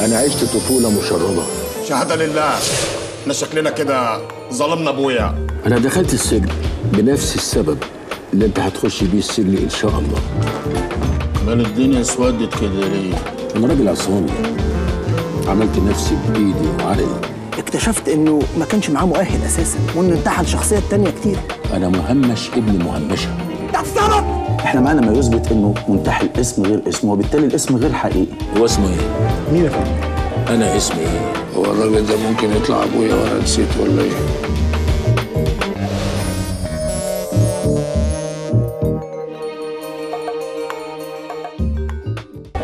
انا عشت طفوله مشرده شهادة لله احنا شكلنا كده ظلمنا ابويا انا دخلت السجن بنفس السبب اللي انت هتخش بيه السجن ان شاء الله مال الدنيا اسودت كده ليه؟ انا راجل عصامي عملت نفسي بايدي وعقلي اكتشفت انه ما كانش معاه مؤهل اساسا وانه امتحن شخصيات تانية كتير انا مهمش ابن مهمشه احنا معانا ما يثبت انه منتحل اسم غير اسمه وبالتالي الاسم غير حقيقي هو اسمه ايه مين يا فندم؟ انا اسمي ايه هو الراجل ده ممكن يطلع ابويا وانا نسيت ولا ايه؟